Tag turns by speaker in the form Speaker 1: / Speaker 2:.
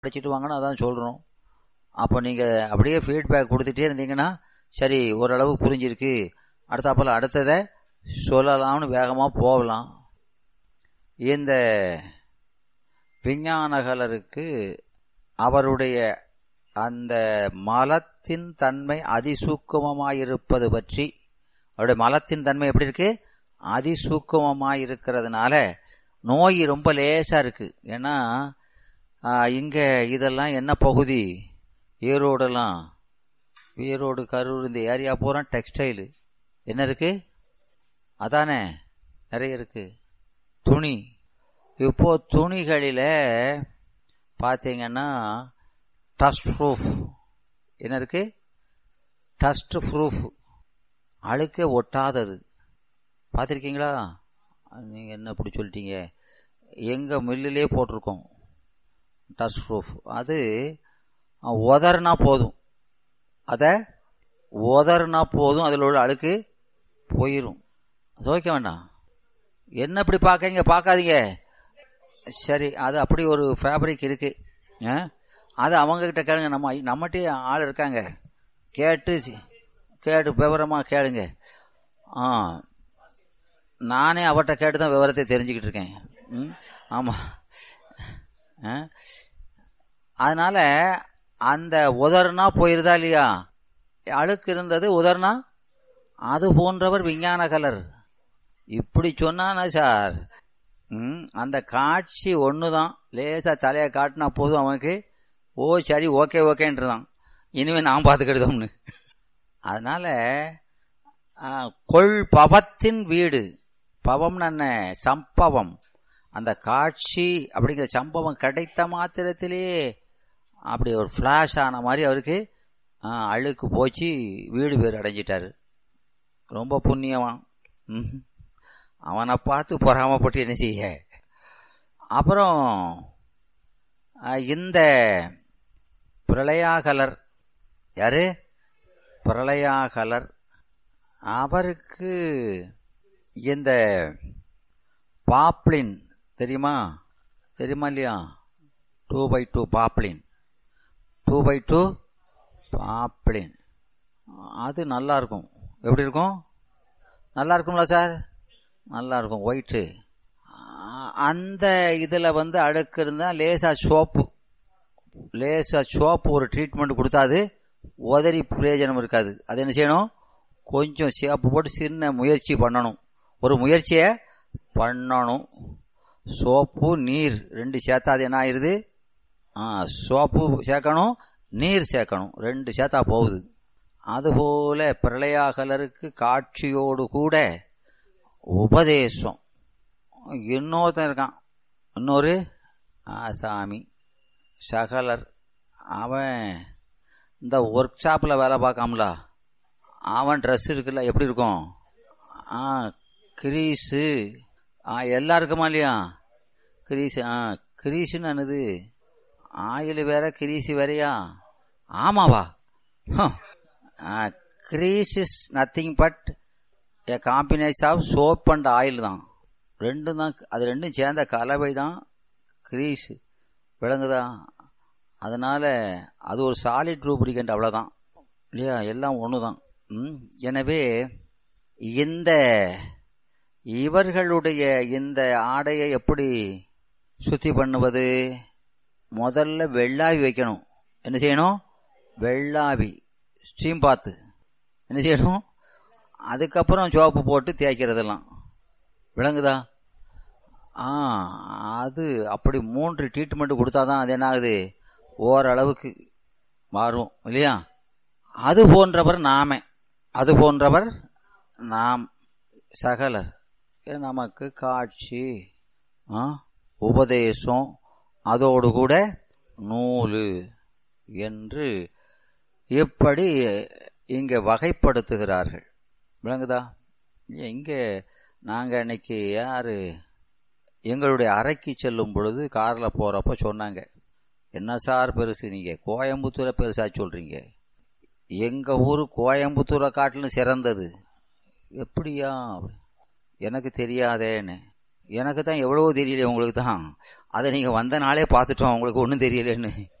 Speaker 1: படிச்சுட்டு வாங்கன்னு அதான் சொல்கிறோம் அப்போ நீங்கள் அப்படியே ஃபீட்பேக் கொடுத்துட்டே இருந்தீங்கன்னா சரி ஓரளவு புரிஞ்சிருக்கு அடுத்தாப்பில் அடுத்ததை சொல்லலாம்னு வேகமாக போகலாம் இந்த விஞ்ஞானகலருக்கு அவருடைய அந்த மலத்தின் தன்மை அதிசூக்குமமாயிருப்பது பற்றி அவருடைய மலத்தின் தன்மை எப்படி இருக்கு அதிசூக்குமமாயிருக்கிறதுனால நோய் ரொம்ப லேசா இருக்கு ஏன்னா இங்க இதெல்லாம் என்ன பகுதி ஈரோடெல்லாம் ஈரோடு கரூர் இந்த ஏரியா பூரா டெக்ஸ்டைலு என்ன இருக்கு அதானே நிறைய இருக்கு துணி இப்போ துணிகளில் பார்த்தீங்கன்னா டஸ்ட் ப்ரூஃப் என்ன இருக்கு டஸ்ட் ப்ரூஃப் அழுக்கே ஒட்டாதது பார்த்துருக்கீங்களா நீங்கள் என்ன இப்படி சொல்லிட்டீங்க எங்கள் மில்லிலே போட்டிருக்கோம் டஸ்ட் ப்ரூஃப் அது உதறுனா போதும் அதை உதறுனா போதும் அதில் உள்ள அழுக்கு போயிடும் துவைக்க வேண்டாம் என்ன இப்படி பார்க்கறீங்க பார்க்காதீங்க சரி அது அப்படி ஒரு ஃபேப்ரிக் இருக்கு அது அவங்க கிட்ட கேளுங்க நம்ம நம்மகிட்டே ஆள் இருக்காங்க கேட்டு கேட்டு விவரமாக கேளுங்க ஆ நானே அவர்கிட்ட கேட்டு தான் விவரத்தை தெரிஞ்சுக்கிட்டு இருக்கேன் ம் ஆமாம் அதனால அந்த உதர்னா போயிருதா இல்லையா அழுக்கு இருந்தது உதர்னா அது போன்றவர் விஞ்ஞான கலர் இப்படி சொன்னானா சார் ம் அந்த காட்சி ஒன்று தான் லேசாக தலையை காட்டினா போதும் அவனுக்கு ஓ சரி ஓகே ஓகேன்றதான் இனிமேல் நான் பார்த்துக்கிடுதோம்னு அதனால கொள் பவத்தின் வீடு பவம்னு என்ன சம்பவம் அந்த காட்சி அப்படிங்கிற சம்பவம் கிடைத்த மாத்திரத்திலே அப்படி ஒரு ஃப்ளாஷ் ஆன மாதிரி அவருக்கு அழுக்கு போச்சு வீடு பேர் அடைஞ்சிட்டாரு ரொம்ப புண்ணியவான் அவனை பார்த்து பொறாமப்பட்டு என்ன செய்ய அப்புறம் இந்த பிரளயாகலர் யாரு பிரளயாகலர் அவருக்கு இந்த பாப்ளின் தெரியுமா தெரியுமா இல்லையா two by two poplin two by two poplin அது நல்லா இருக்கும் எப்படி இருக்கும் நல்லா இருக்கும்ல சார் நல்லா இருக்கும் ஒயிட்டு அந்த இதில் வந்து அழுக்கு இருந்தால் லேசாக சோப்பு லேசாக சோப்பு ஒரு ட்ரீட்மெண்ட் கொடுத்தாது உதறி பிரயோஜனம் இருக்காது அது என்ன செய்யணும் கொஞ்சம் சேப்பு போட்டு சின்ன முயற்சி பண்ணணும் ஒரு முயற்சியை பண்ணணும் சோப்பு நீர் ரெண்டு சேர்த்தா அது என்ன ஆயிருது ஆ சோப்பு சேர்க்கணும் நீர் சேர்க்கணும் ரெண்டு சேர்த்தா போகுது அதுபோல பிரளயாகலருக்கு காட்சியோடு கூட உபதேசம் இன்னொருத்தன் இருக்கான் இன்னொரு ஆசாமி சகலர் அவன் இந்த ஒர்க் ஷாப்பில் வேலை பார்க்காமல அவன் ட்ரெஸ் இருக்குல்ல எப்படி இருக்கும் ஆ கிரீஸு ஆ எல்லாருக்குமா இல்லையா கிரீஸ் ஆ கிரீஸுன்னு என்னது ஆயில் வேற கிரீஸு வேறையா ஆமாவா grease is nothing but a combination of soap and oil தான் ரெண்டும் தான் அது ரெண்டும் சேர்ந்த கலவை தான் கிரீஸ் விளங்குதா அதனால அது ஒரு சாலிட் ரூப்ரிகண்ட் அவ்வளோதான் இல்லையா எல்லாம் ஒன்று தான் எனவே இந்த இவர்களுடைய இந்த ஆடையை எப்படி சுத்தி பண்ணுவது முதல்ல வெள்ளாவி வைக்கணும் என்ன செய்யணும் வெள்ளாவி ஸ்டீம் பாத்து என்ன செய்யணும் அதுக்கப்புறம் சோப்பு போட்டு தேய்க்கிறதெல்லாம் விளங்குதா ஆ அது அப்படி மூன்று ட்ரீட்மெண்ட் கொடுத்தாதான் அது என்ன ஆகுது ஓரளவுக்கு மாறும் இல்லையா அது போன்றவர் நாம அது போன்றவர் நாம் சகலர் நமக்கு காட்சி உபதேசம் அதோடு கூட நூலு என்று இப்படி இங்கே வகைப்படுத்துகிறார்கள் விளங்குதா இங்கே நாங்கள் இன்னைக்கு யாரு எங்களுடைய அறைக்கு செல்லும் பொழுது காரில் போகிறப்ப சொன்னாங்க என்ன சார் பெருசு நீங்கள் கோயம்புத்தூரை பெருசா சொல்கிறீங்க எங்கள் ஊர் கோயம்புத்தூரை காட்டிலும் சிறந்தது எப்படியா எனக்கு தெரியாதேன்னு எனக்கு தான் எவ்வளவோ தெரியல உங்களுக்கு தான் அதை நீங்க வந்த நாளே பார்த்துட்டோம் உங்களுக்கு ஒன்றும் தெரியலன்னு